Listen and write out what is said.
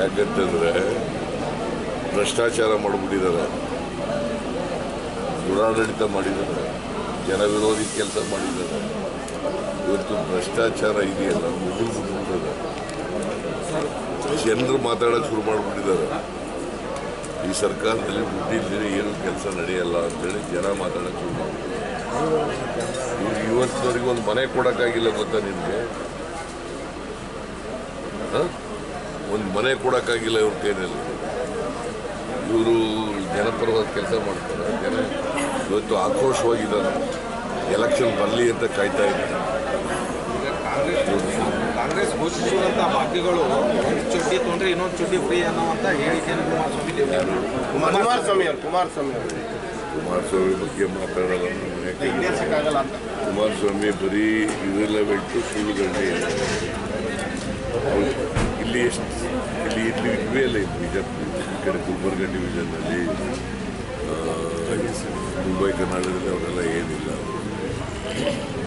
ಯಾಕಂತಂದ್ರೆ ಭ್ರಷ್ಟಾಚಾರ ಮಾಡಿಬಿಟ್ಟಿದ್ದಾರೆ ದುರಾಡಳಿತ ಮಾಡಿದ್ದಾರೆ ಜನ ವಿರೋಧಿ ಕೆಲಸ ಮಾಡಿದ್ದಾರೆ ಇವತ್ತು ಭ್ರಷ್ಟಾಚಾರ ಇದೆಯಲ್ಲ ಮುಗಿದು ಬಿಟ್ಟಿದ್ದಾರೆ ಜನರು ಮಾತಾಡೋಕೆ ಶುರು ಮಾಡಿಬಿಟ್ಟಿದ್ದಾರೆ ಈ ಸರ್ಕಾರದಲ್ಲಿ ದುಡ್ಡಿಲ್ಲದೆ ಏನು ಕೆಲಸ ನಡೆಯಲ್ಲ ಅಂತೇಳಿ ಜನ ಮಾತಾಡೋಕೆ ಶುರು ಮಾಡಿಬಿಟ್ಟಿದ್ದಾರೆ ಇವ್ರು ಇವತ್ತಿನವರೆಗೆ ಒಂದು ಮನೆ ಕೊಡೋಕ್ಕಾಗಿಲ್ಲ ಗೊತ್ತಾ ನಿಮಗೆ ಒಂದು ಮನೆ ಕೊಡೋಕ್ಕಾಗಿಲ್ಲ ಇವ್ರ ಕೈನಲ್ಲಿ ಇವರು ಜನಪರವಾದ ಕೆಲಸ ಮಾಡ್ತಾರೆ ಜನ ಇವತ್ತು ಆಕ್ರೋಶವಾಗಿದ್ದಾರೆ ಎಲೆಕ್ಷನ್ ಬರಲಿ ಅಂತ ಕಾಯ್ತಾ ಇದ್ದಾರೆ ಈಗ ಕಾಂಗ್ರೆಸ್ ಕಾಂಗ್ರೆಸ್ ಘೋಷಿಸುವಂತ ಭಾಗ್ಯಗಳು ಒಂದು ಚಡ್ಡಿ ತೊಂದ್ರೆ ಇನ್ನೊಂದು ಚಡ್ಡಿ ಫ್ರೀ ಅನ್ನುವಂತ ಹೇಳಿಕೆಯನ್ನು ಕುಮಾರಸ್ವಾಮಿ ನೀಡಿದ್ದಾರೆ. ಕುಮಾರಸ್ವಾಮಿ ಅವರು ಕುಮಾರಸ್ವಾಮಿ ಅವರು ಕುಮಾರಸ್ವಾಮಿ ಬಗ್ಗೆ ಮಾತಾಡೋಲ್ಲ ನಾನು ಯಾಕಂದ್ರೆ ಇತಿಹಾಸಕ್ಕಾಗಲ್ಲ ಅಂತ ಕುಮಾರಸ್ವಾಮಿ ಬರೀ ಇವೆಲ್ಲ ಬಿಟ್ಟು ಸುಳ್ಳುಗಂಡೆ ಇಲ್ಲಿ ಎಷ್ಟು ಇಲ್ಲಿ ಇಲ್ಲಿ ಇದ್ವೇ ಇಲ್ಲ ಇಲ್ಲಿ ಬಿಜಾಪುರ ಈ ಕಡೆ ಗುಲ್ಬರ್ಗ ಡಿವಿಷನ್ನಲ್ಲಿ ಮುಂಬೈ ಕರ್ನಾಟಕದಲ್ಲಿ ಅವರೆಲ್ಲ ಏನಿಲ್ಲ